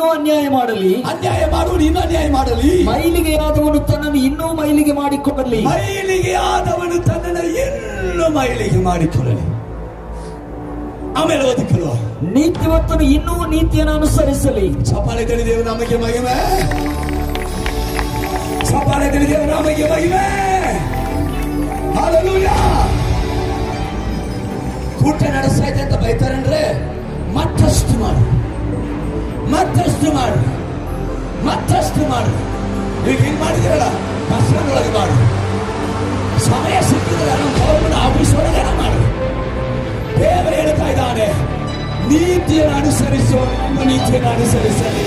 ಇನ್ನೂ ಅನ್ಯಾಯ ಮಾಡಲಿ ಅನ್ಯಾಯ ಮಾಡುವನು ಇನ್ನೂ ಅನ್ಯಾಯ ಮಾಡಲಿ ಮೈಲಿಗೆಯಾದವನು ತನ್ನನ್ನು ಇನ್ನೂ ಮೈಲಿಗೆ ಮಾಡಿಕೊಳ್ಳಲಿ ಮೈಲಿಗೆ ಆದವನು ತನ್ನನ್ನು ಇನ್ನೂ ಮೈಲಿಗೆ ಮಾಡಿಕೊಳ್ಳಲಿ ಆಮೇಲೆ ಓದಿಕೊಳ್ಳುವ ನೀತಿವಂತನು ಇನ್ನೂ ನೀತಿಯನ್ನು ಅನುಸರಿಸಲಿ ಚಪ್ಪಾಳೆ ತಿಳಿದೇವು ನಮಗೆ ಮಹಿಮೆ ಚಪ್ಪಾಳೆ ತಿಳಿದೇವು ನಮಗೆ ಮಹಿಮೆ Hallelujah. ಕೂಟ ನಡೆಸ್ತಾ ಇದೆ ಅಂತ ಬೈತಾರಂದ್ರೆ ಮತ್ತಷ್ಟು ಮಾಡು ಮತ್ತಷ್ಟು ಮಾಡು ಮತ್ತಷ್ಟು ಮಾಡು ಈಗ ಹಿಂಗ್ ಮಾಡಿದಿರಲ್ಲ ಬಸ್ನೊಳಗೆ ಮಾಡು ಸಮಯ ಸಿಕ್ಕಿದ್ರೆ ನಮ್ಮ ಗೌರ್ಮೆಂಟ್ ಆಫೀಸ್ ಒಳಗೆ ಮಾಡು ದೇವರು ಹೇಳ್ತಾ ಇದ್ದಾನೆ ನೀತಿಯನ್ನು ಅನುಸರಿಸುವ ನೀತಿಯನ್ನು ಅನುಸರಿಸಲಿ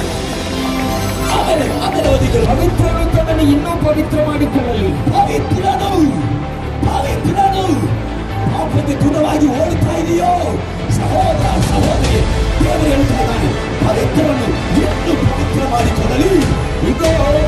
ಆಮೇಲೆ ಆಮೇಲೆ ಓದಿಗಳು ಪವಿತ್ರನು ತನ್ನನ್ನು ಇನ್ನೂ ಪವಿತ್ರ ಮಾಡಿಕೊಳ್ಳಲಿ ಪವಿತ್ರನು ಪವಿತ್ರನು ಪಾಪಕ್ಕೆ ದೂರವಾಗಿ ಓಡ್ತಾ ಇದೆಯೋ ಸಹೋದರ ಸಹೋದರಿ ದೇವರು ಹೇಳ್ತಾ ಇದ್ದಾನೆ ಪವಿತ್ರವನ್ನು ಎಷ್ಟು ಪವಿತ್ರ ಮಾಡಿಕೊಳ್ಳಲಿ ಇಗೋ